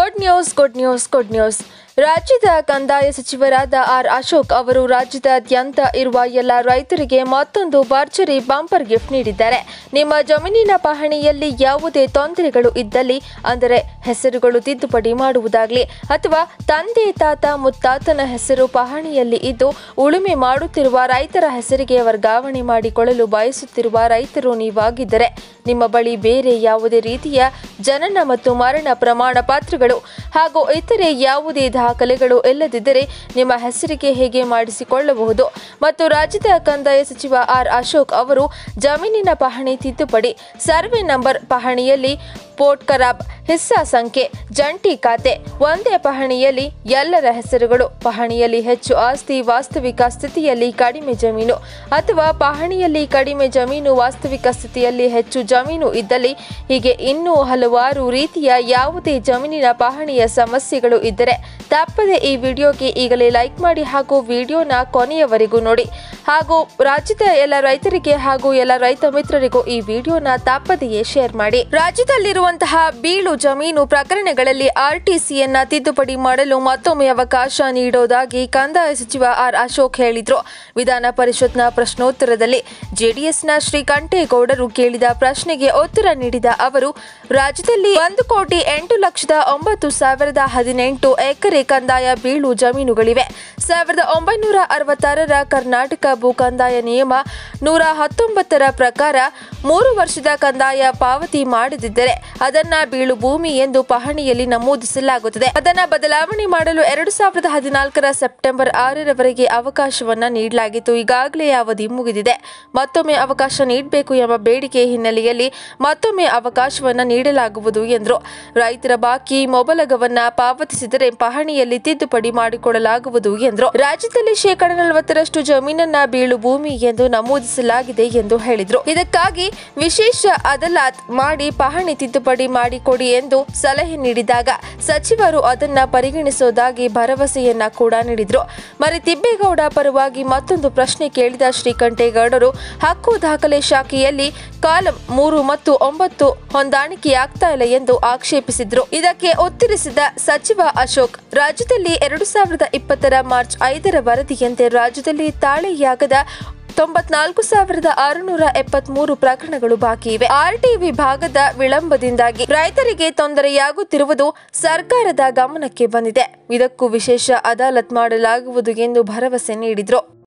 good news good news good news ರಾಜ್ಯದ ಕಂದಾಯ ಸಚಿವರಾದ ಆರ್ ಅಶೋಕ್ ಅವರು ರಾಜ್ಯದಾದ್ಯಂತ ಇರುವ ಎಲ್ಲ ರೈತರಿಗೆ ಮತ್ತೊಂದು ಭರ್ಜರಿ ಬಂಪರ್ ಗಿಫ್ಟ್ ನೀಡಿದ್ದಾರೆ ನಿಮ್ಮ ಜಮೀನಿನ ಪಹಣಿಯಲ್ಲಿ ಯಾವುದೇ ತೊಂದರೆಗಳು ಇದ್ದಲ್ಲಿ ಅಂದರೆ ಹೆಸರುಗಳು ತಿದ್ದುಪಡಿ ಮಾಡುವುದಾಗಲಿ ಅಥವಾ ತಂದೆ ತಾತ ಮುತ್ತಾತನ ಹೆಸರು ಪಹಣಿಯಲ್ಲಿ ಇದ್ದು ಉಳುಮೆ ಮಾಡುತ್ತಿರುವ ರೈತರ ಹೆಸರಿಗೆ ವರ್ಗಾವಣೆ ಮಾಡಿಕೊಳ್ಳಲು ಬಯಸುತ್ತಿರುವ ರೈತರು ನೀವಾಗಿದ್ದರೆ ನಿಮ್ಮ ಬಳಿ ಬೇರೆ ಯಾವುದೇ ರೀತಿಯ ಜನನ ಮತ್ತು ಮರಣ ಪ್ರಮಾಣ ಪತ್ರಗಳು ಹಾಗೂ ಇತರೆ ಯಾವುದೇ ದಾಖಲೆಗಳು ಇಲ್ಲದಿದ್ದರೆ ನಿಮ್ಮ ಹೆಸರಿಗೆ ಹೇಗೆ ಮಾಡಿಸಿಕೊಳ್ಳಬಹುದು ಮತ್ತು ರಾಜ್ಯದ ಕಂದಾಯ ಸಚಿವ ಆರ್ ಅಶೋಕ್ ಅವರು ಜಮೀನಿನ ಪಹಣಿ ತಿದ್ದುಪಡಿ ಸರ್ವೆ ನಂಬರ್ ಪಹಣಿಯಲ್ಲಿ ಪೋರ್ಟ್ ಖರಾಬ್ ಹಿಸ್ಸಾ ಸಂಖ್ಯೆ ಜಂಟಿ ಖಾತೆ ಒಂದೇ ಪಹಣಿಯಲ್ಲಿ ಎಲ್ಲರ ಹೆಸರುಗಳು ಪಹಣಿಯಲ್ಲಿ ಹೆಚ್ಚು ಆಸ್ತಿ ವಾಸ್ತವಿಕ ಸ್ಥಿತಿಯಲ್ಲಿ ಕಡಿಮೆ ಜಮೀನು ಅಥವಾ ಪಹಣಿಯಲ್ಲಿ ಕಡಿಮೆ ಜಮೀನು ವಾಸ್ತವಿಕ ಸ್ಥಿತಿಯಲ್ಲಿ ಹೆಚ್ಚು ಜಮೀನು ಇದ್ದಲ್ಲಿ ಹೀಗೆ ಇನ್ನೂ ಹಲವಾರು ರೀತಿಯ ಯಾವುದೇ ಜಮೀನಿನ ಪಹಣಿಯ ಸಮಸ್ಯೆಗಳು ಇದ್ದರೆ ತಪ್ಪದೆ ಈ ವಿಡಿಯೋಗೆ ಈಗಲೇ ಲೈಕ್ ಮಾಡಿ ಹಾಗೂ ವಿಡಿಯೋನ ಕೊನೆಯವರೆಗೂ ನೋಡಿ ಹಾಗೂ ರಾಜ್ಯದ ಎಲ್ಲ ರೈತರಿಗೆ ಹಾಗೂ ಎಲ್ಲ ರೈತ ಮಿತ್ರರಿಗೂ ಈ ವಿಡಿಯೋನ ತಪ್ಪದೆಯೇ ಶೇರ್ ಮಾಡಿ ರಾಜ್ಯದಲ್ಲಿರುವಂತಹ ಬೀಳು ಜಮೀನು ಪ್ರಕರಣಗಳಲ್ಲಿ ಆರ್ಟಿಸಿಯನ್ನ ತಿದ್ದುಪಡಿ ಮಾಡಲು ಮತ್ತೊಮ್ಮೆ ಅವಕಾಶ ನೀಡೋದಾಗಿ ಕಂದಾಯ ಸಚಿವ ಆರ್ ಅಶೋಕ್ ಹೇಳಿದ್ರು ವಿಧಾನ ಪರಿಷತ್ನ ಪ್ರಶ್ನೋತ್ತರದಲ್ಲಿ ಜೆಡಿಎಸ್ನ ಶ್ರೀಕಂಠೇಗೌಡರು ಕೇಳಿದ ಪ್ರಶ್ನೆಗೆ ಉತ್ತರ ನೀಡಿದ ಅವರು ರಾಜ್ಯದಲ್ಲಿ ಒಂದು ಕೋಟಿ ಎಂಟು ಲಕ್ಷದ ಒಂಬತ್ತು ಸಾವಿರದ ಹದಿನೆಂಟು ಎಕರೆ ಕಂದಾಯ ಬೀಳು ಜಮೀನುಗಳಿವೆ ಸಾವಿರದ ಒಂಬೈನೂರ ಅರವತ್ತಾರರ ಕರ್ನಾಟಕ ಭೂ ಕಂದಾಯ ನಿಯಮ ನೂರ ಹತ್ತೊಂಬತ್ತರ ಪ್ರಕಾರ ಮೂರು ವರ್ಷದ ಕಂದಾಯ ಪಾವತಿ ಮಾಡದಿದ್ದರೆ ಅದನ್ನ ಬೀಳು ಭೂಮಿ ಎಂದು ಪಹಣಿಯಲ್ಲಿ ನಮೂದಿಸಲಾಗುತ್ತದೆ ಅದನ್ನ ಬದಲಾವಣೆ ಮಾಡಲು ಎರಡು ಸಾವಿರದ ಹದಿನಾಲ್ಕರ ಸೆಪ್ಟೆಂಬರ್ ಆರರವರೆಗೆ ಅವಕಾಶವನ್ನ ನೀಡಲಾಗಿತ್ತು ಈಗಾಗಲೇ ಅವಧಿ ಮುಗಿದಿದೆ ಮತ್ತೊಮ್ಮೆ ಅವಕಾಶ ನೀಡಬೇಕು ಎಂಬ ಬೇಡಿಕೆ ಹಿನ್ನೆಲೆಯಲ್ಲಿ ಮತ್ತೊಮ್ಮೆ ಅವಕಾಶವನ್ನ ನೀಡಲಾಗುವುದು ಎಂದರು ರೈತರ ಬಾಕಿ ಮೊಬಲಗವನ್ನ ಪಾವತಿಸಿದರೆ ಪಹಣಿಯಲ್ಲಿ ತಿದ್ದುಪಡಿ ಮಾಡಿಕೊಡಲಾಗುವುದು ಎಂದರು ರಾಜ್ಯದಲ್ಲಿ ಶೇಕಡ ನಲವತ್ತರಷ್ಟು ಜಮೀನನ್ನ ಬೀಳು ಭೂಮಿ ಎಂದು ನಮೂದಿಸಲಾಗಿದೆ ಎಂದು ಹೇಳಿದರು ಇದಕ್ಕಾಗಿ ವಿಶೇಷ ಅದಾಲತ್ ಮಾಡಿ ಪಹಣಿ ತಿದ್ದುಪಡಿ ಮಾಡಿಕೊಡಿ ಎಂದು ಸಲಹೆ ನೀಡಿದಾಗ ಸಚಿವರು ಅದನ್ನ ಪರಿಗಣಿಸುವುದಾಗಿ ಭರವಸೆಯನ್ನ ಕೂಡ ನೀಡಿದ್ರು ಮರಿ ತಿಬ್ಬೇಗೌಡ ಪರವಾಗಿ ಮತ್ತೊಂದು ಪ್ರಶ್ನೆ ಕೇಳಿದ ಶ್ರೀಕಂಠೇಗೌಡರು ಹಕ್ಕು ದಾಖಲೆ ಶಾಖೆಯಲ್ಲಿ ಕಾಲಂ ಮೂರು ಮತ್ತು ಒಂಬತ್ತು ಹೊಂದಾಣಿಕೆಯಾಗ್ತಾ ಇಲ್ಲ ಎಂದು ಆಕ್ಷೇಪಿಸಿದ್ರು ಇದಕ್ಕೆ ಉತ್ತರಿಸಿದ ಸಚಿವ ಅಶೋಕ್ ರಾಜ್ಯದಲ್ಲಿ ಎರಡು ಸಾವಿರದ ಇಪ್ಪತ್ತರ ಮಾರ್ಚ್ ಐದರ ವರದಿಯಂತೆ ರಾಜ್ಯದಲ್ಲಿ ತಾಳೆಯಾಗದ ತೊಂಬತ್ನಾಲ್ಕು ಸಾವಿರದ ಆರುನೂರ ಎಪ್ಪತ್ಮೂರು ಪ್ರಕರಣಗಳು ಬಾಕಿ ಇವೆ ಆರ್ಟಿ ವಿಭಾಗದ ವಿಳಂಬದಿಂದಾಗಿ ರೈತರಿಗೆ ತೊಂದರೆಯಾಗುತ್ತಿರುವುದು ಸರ್ಕಾರದ ಗಮನಕ್ಕೆ ಬಂದಿದೆ ಇದಕ್ಕೂ ವಿಶೇಷ ಅದಾಲತ್ ಮಾಡಲಾಗುವುದು ಎಂದು ಭರವಸೆ ನೀಡಿದ್ರು